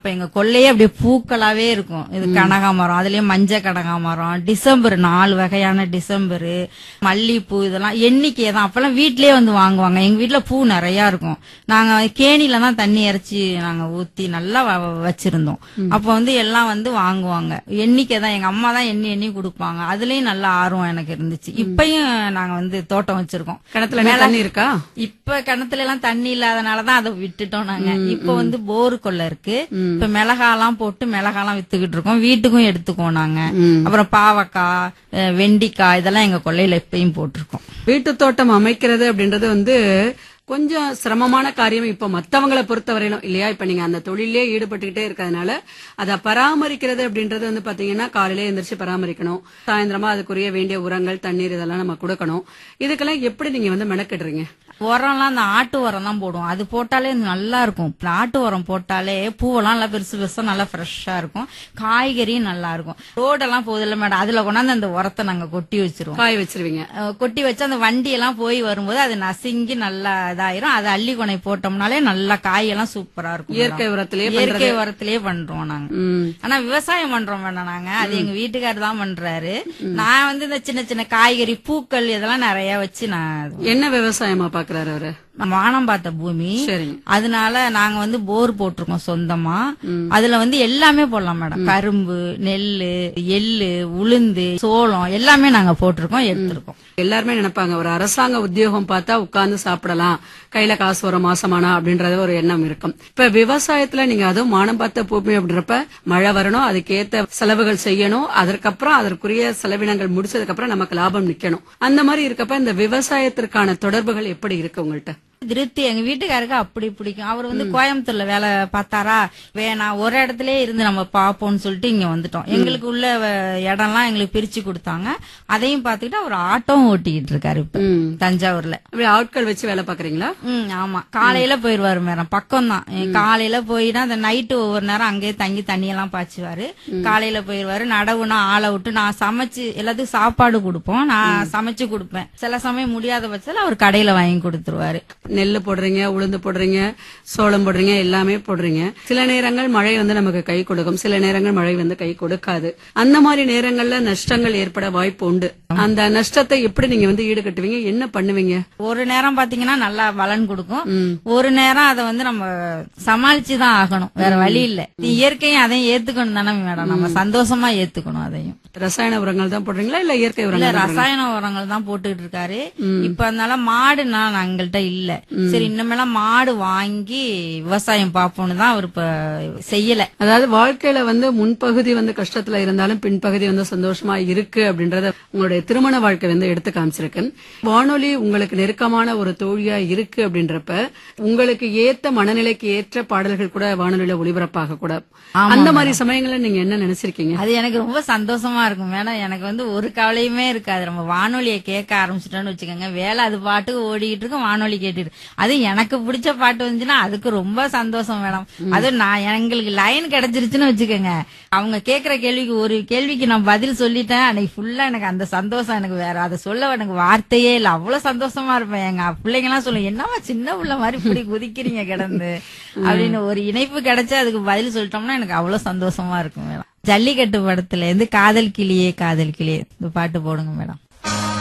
இப்ப எங்க கொள்ளையே அப்படியே பூக்களாவே இருக்கும் இது கனகாமரம் அதுலயும் மஞ்ச கனகாமரம் டிசம்பர் நாலு வகையான டிசம்பர் மல்லிப்பூ இதெல்லாம் எண்ணிக்கை தான் அப்பெல்லாம் வீட்லயே வந்து வாங்குவாங்க எங்க வீட்ல பூ நிறைய இருக்கும் நாங்க கேணில தான் தண்ணி இறைச்சி நாங்க ஊத்தி நல்லா வ- வ- வச்சிருந்தோம் அப்ப வந்து எல்லாம் வந்து வாங்குவாங்க எண்ணிக்கை தான் எங்க அம்மா தான் எண்ணி எண்ணி கொடுப்பாங்க அதுலயும் நல்ல ஆர்வம் எனக்கு இருந்துச்சு இப்பயும் நாங்க வந்து தோட்டம் வச்சிருக்கோம் கிணத்துல என்ன தண்ணி இருக்கா இப்ப கிணத்துல எல்லாம் தண்ணி இல்லாதனாலதான் அதை விட்டுட்டோம் நாங்க இப்ப வந்து போரு கொள்ள இருக்கு இப்ப மிளகாலாம் போட்டு மிளகாலாம் வித்துக்கிட்டு இருக்கோம் வீட்டுக்கும் எடுத்துக்குவோம் நாங்க அப்புறம் பாவக்காய் அஹ் வெண்டிக்காய் இதெல்லாம் எங்க கொள்ளையில இப்பயும் போட்டிருக்கோம் வீட்டு தோட்டம் அமைக்கிறது அப்படின்றது வந்து கொஞ்சம் சிரமமான காரியம் இப்ப மத்தவங்களை பொறுத்தவரையிலும் இல்லையா இப்ப நீங்க அந்த தொழிலே ஈடுபட்டுக்கிட்டே இருக்கிறதுனால அதை பராமரிக்கிறது அப்படின்றது வந்து பாத்தீங்கன்னா காலையிலே எந்திரிச்சு பராமரிக்கணும் சாயந்தரமா அதுக்குரிய வேண்டிய உரங்கள் தண்ணீர் இதெல்லாம் நம்ம கொடுக்கணும் இதுக்கெல்லாம் எப்படி நீங்க வந்து மெனக்கிடுறீங்க உரம்லாம் அந்த ஆட்டு உரம் தான் போடுவோம் அது போட்டாலே நல்லா இருக்கும் இந்த ஆட்டு உரம் போட்டாலே பூவெல்லாம் நல்லா பெருசு பெருசா நல்லா ஃப்ரெஷ்ஷா இருக்கும் காய்கறியும் நல்லா இருக்கும் ரோடெல்லாம் போதில்ல மேடம் அதுல கொண்டாந்து அந்த உரத்தை நாங்க கொட்டி வச்சிருவோம் காய வச்சிருவீங்க அஹ் கொட்டி வச்சு அந்த வண்டி எல்லாம் போய் வரும்போது அது நசுங்கி நல்லா இதாயிரும் அது அள்ளி கொனை போட்டோம்னாலே நல்லா காயெல்லாம் சூப்பரா இருக்கும் இயற்கை மேடம். உரத்திலேயே இயற்கை உரத்திலேயே பண்றோம் நாங்க ம். ஆனா விவசாயம் பண்றோம் வேண்டாம் நாங்க அது எங்க வீட்டுக்காரர் தான் பண்றாரு நான் வந்து இந்த சின்ன சின்ன காய்கறி பூக்கள் இதெல்லாம் நிறைய வச்சு நான் என்ன விவசாயமா பாக்குறாரு அவரு வானம் பார்த்த பூமி சரிங்க அதனால நாங்க வந்து போர் போட்டிருக்கோம் சொந்தமா அதுல வந்து எல்லாமே போடலாம் மேடம் கரும்பு நெல்லு எள்ளு உளுந்து சோளம் எல்லாமே நாங்க போட்டிருக்கோம் எடுத்திருக்கோம் எல்லாருமே நினைப்பாங்க ஒரு அரசாங்க உத்தியோகம் பார்த்தா உட்கார்ந்து சாப்பிடலாம் கையில காசு வர மாசமானா அப்படின்றது ஒரு எண்ணம் இருக்கும் இப்ப விவசாயத்துல நீங்க அதுவும் மானம் பார்த்த பூமி அப்படின்றப்ப மழை வரணும் அதுக்கேத்த செலவுகள் செய்யணும் அதற்கப்புறம் அதற்குரிய செலவினங்கள் முடிச்சதுக்கு அப்புறம் நமக்கு லாபம் நிக்கணும் அந்த மாதிரி இருக்கப்ப இந்த விவசாயத்திற்கான தொடர்புகள் எப்படி இருக்கு உங்கள்ட்ட திருப்தி எங்க வீட்டுக்காருக்கு அப்படி பிடிக்கும் அவர் வந்து கோயம்புத்தூர்ல வேலை பார்த்தாரா வேணாம் ஒரு இடத்துல இருந்து நம்ம பாப்போம்னு சொல்லிட்டு இங்க வந்துட்டோம் எங்களுக்கு உள்ள அஹ், இடம்லாம் எங்களுக்கு பிரிச்சு கொடுத்தாங்க அதையும் பார்த்துக்கிட்டு அவர் ஆட்டோவும் ஓட்டிக்கிட்டு இருக்காரு இப்ப ம். தஞ்சாவூர்ல அப்படி ஆட்கள் வச்சு வேலை பாக்குறீங்களா ம் ஆமா காலையில போயிருவாரு மேடம் பக்கம் தான் காலையில போயினா அந்த நைட்டு ஒவ்வொரு நேரம் அங்கேயே தங்கி தண்ணியெல்லாம் பாய்ச்சுவாரு காலையில போயிருவாரு நடவுனா ஆளை விட்டு நான் சமைச்சு எல்லாத்துக்கும் சாப்பாடு கொடுப்போம் நான் சமைச்சு கொடுப்பேன் சில சமயம் முடியாத பட்சத்துல அவர் கடையில வாங்கி கொடுத்துருவாரு நெல்லு போடுறீங்க உளுந்து போடுறீங்க சோளம் போடுறீங்க எல்லாமே போடுறீங்க சில நேரங்கள் மழை வந்து நமக்கு கை கொடுக்கும் சில நேரங்கள் மழை வந்து கை கொடுக்காது அந்த மாதிரி நேரங்கள்ல நஷ்டங்கள் ஏற்பட வாய்ப்பு உண்டு அந்த நஷ்டத்தை எப்படி நீங்க வந்து ஈடுகட்டுவீங்க என்ன பண்ணுவீங்க ஒரு நேரம் பாத்தீங்கன்னா நல்லா பலன் கொடுக்கும் ஒரு நேரம் அதை வந்து நம்ம சமாளிச்சு தான் ஆகணும் வேற வழி இல்ல இயற்கையும் அதையும் ஏத்துக்கணும் தானே மேடம் நம்ம சந்தோஷமா ஏத்துக்கணும் அதையும் ரசாயன உரங்கள் தான் போடுறீங்களா இல்ல இயற்கை இல்ல உரங்கள் தான் ரசாயன உரங்கள் தான் போட்டுட்டு இருக்காரு இப்ப அதனால மாடுனா எங்கள்கிட்ட இல்ல சரி இன்னமெல்லாம் மாடு வாங்கி விவசாயம் பாப்போம்னு தான் அவர் இப்ப செய்யல அதாவது வாழ்க்கையில வந்து முன்பகுதி வந்து கஷ்டத்துல இருந்தாலும் பின்பகுதி வந்து சந்தோஷமா இருக்கு அப்படின்றத உங்களுடைய திருமண வாழ்க்கை வந்து எடுத்து காமிச்சிருக்கு வானொலி உங்களுக்கு நெருக்கமான ஒரு தோழியா இருக்கு அப்படின்றப்ப உங்களுக்கு ஏத்த மனநிலைக்கு ஏற்ற பாடல்கள் கூட வானொலியில ஒளிபரப்பாக கூட அந்த மாதிரி சமயங்கள்ல நீங்க என்ன நினைச்சிருக்கீங்க அது எனக்கு ரொம்ப சந்தோஷமா இருக்கும் மேடம் எனக்கு வந்து ஒரு கவலையுமே இருக்காது நம்ம வானொலியை கேட்க ஆரம்பிச்சிட்டோம்னு வச்சுக்கோங்க வேலை அது பாட்டுக்கு ஓடிக்கிட்டு இருக்கும் வானொலி கேட்டுட்டு அது எனக்கு பிடிச்ச பாட்டு வந்துச்சுன்னா அதுக்கு ரொம்ப சந்தோஷம் மேடம் அது நான் எங்களுக்கு லைன் கிடைச்சிருச்சுன்னு வச்சுக்கோங்க அவங்க கேக்குற கேள்விக்கு ஒரு கேள்விக்கு நான் பதில் சொல்லிட்டேன் அன்னைக்கு ஃபுல்லா எனக்கு அந்த சந்தோஷம் எனக்கு வேற அதை சொல்ல எனக்கு வார்த்தையே இல்ல அவ்வளவு சந்தோஷமா இருப்பேன் எங்க பிள்ளைங்க எல்லாம் சொல்லும் என்னவா சின்ன புள்ள மாதிரி இப்படி குதிக்கிறீங்க கிடந்து அப்படின்னு ஒரு இணைப்பு கிடைச்சு அதுக்கு பதில் சொல்லிட்டோம்னா எனக்கு அவ்வளவு சந்தோஷமா இருக்கும் மேடம் ஜல்லிக்கட்டு படத்துல இருந்து காதல் கிளியே காதல் கிளியே இந்த பாட்டு போடுங்க மேடம்